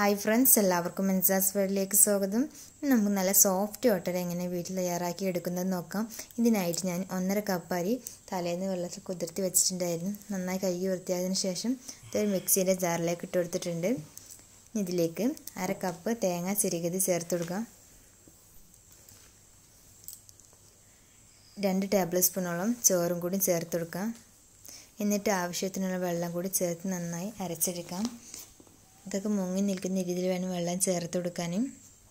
hi friends എല്ലാവർക്കും മെൻസാസ് വേൾഡിലേക്ക് സ്വാഗതം ഇന്ന് നമുക്ക് നല്ല സോഫ്റ്റ് ഓട്ടർ എങ്ങനെ വീട്ടിൽ തയ്യാറാക്കി എടുക്കുന്നത് നോക്കാം ഇതിനായിട്ട് ഞാൻ ഒന്നര കപ്പ് അരി തലേന്ന് വെള്ളത്തിൽ കുതിർത്തി വെച്ചിട്ടുണ്ടായിരുന്നു നന്നായി കൈ വൃത്തിയായതിനു ശേഷം ഇതൊരു മിക്സീൻ്റെ ജാറിലേക്ക് ഇട്ട് കൊടുത്തിട്ടുണ്ട് ഇതിലേക്ക് അര കപ്പ് തേങ്ങ ചിരികത് ചേർത്ത് കൊടുക്കാം രണ്ട് ടേബിൾ സ്പൂണോളം ചോറും കൂടി ചേർത്ത് കൊടുക്കാം എന്നിട്ട് ആവശ്യത്തിനുള്ള വെള്ളം കൂടി ചേർത്ത് നന്നായി അരച്ചെടുക്കാം ഇതൊക്കെ മുങ്ങി നിൽക്കുന്ന രീതിയിൽ വേണം വെള്ളം ചേർത്ത് കൊടുക്കാനും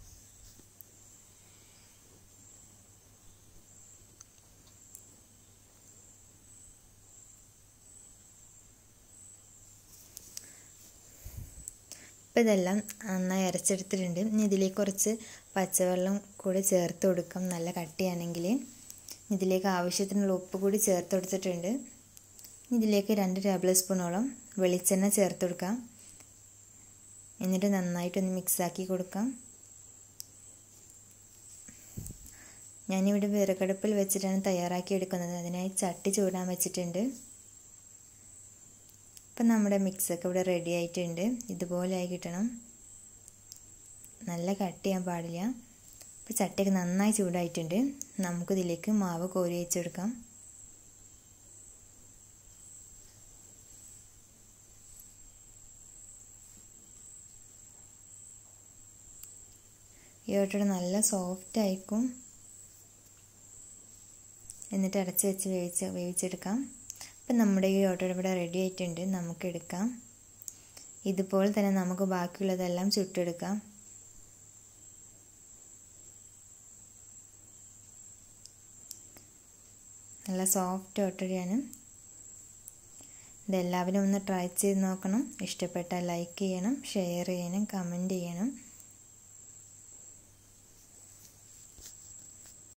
ഇപ്പം ഇതെല്ലാം നന്നായി അരച്ചെടുത്തിട്ടുണ്ട് ഇനി ഇതിലേക്ക് കുറച്ച് പച്ചവെള്ളം കൂടി ചേർത്ത് കൊടുക്കാം നല്ല കട്ടിയാണെങ്കിൽ ഇതിലേക്ക് ആവശ്യത്തിനുള്ള ഉപ്പ് കൂടി ചേർത്ത് കൊടുത്തിട്ടുണ്ട് ഇതിലേക്ക് രണ്ട് ടേബിൾ സ്പൂണോളം വെളിച്ചെണ്ണ ചേർത്ത് കൊടുക്കാം എന്നിട്ട് നന്നായിട്ടൊന്ന് മിക്സാക്കി കൊടുക്കാം ഞാനിവിടെ വിറകടുപ്പിൽ വെച്ചിട്ടാണ് തയ്യാറാക്കി എടുക്കുന്നത് അതിനായി ചട്ടി ചൂടാൻ വെച്ചിട്ടുണ്ട് ഇപ്പം നമ്മുടെ മിക്സൊക്കെ ഇവിടെ റെഡി ആയിട്ടുണ്ട് ഇതുപോലെ ആയി കിട്ടണം നല്ല കട്ട് ചെയ്യാൻ പാടില്ല ഇപ്പോൾ ചട്ടിയൊക്കെ നന്നായി ചൂടായിട്ടുണ്ട് നമുക്കിതിലേക്ക് മാവ് കോരി വെച്ചെടുക്കാം ഈ ഓട്ടോടെ നല്ല സോഫ്റ്റ് ആയിരിക്കും എന്നിട്ട് അടച്ച് വെച്ച് വേവിച്ച് വേവിച്ചെടുക്കാം അപ്പം നമ്മുടെ ഈ ഓട്ടോ ഇവിടെ റെഡി ആയിട്ടുണ്ട് നമുക്ക് എടുക്കാം ഇതുപോലെ തന്നെ നമുക്ക് ബാക്കിയുള്ളതെല്ലാം ചുട്ടെടുക്കാം നല്ല സോഫ്റ്റ് ഓട്ടോയാണ് ഇതെല്ലാവരും ഒന്ന് ട്രൈ ചെയ്ത് നോക്കണം ഇഷ്ടപ്പെട്ടാൽ ലൈക്ക് ചെയ്യണം ഷെയർ ചെയ്യണം കമൻറ്റ് ചെയ്യണം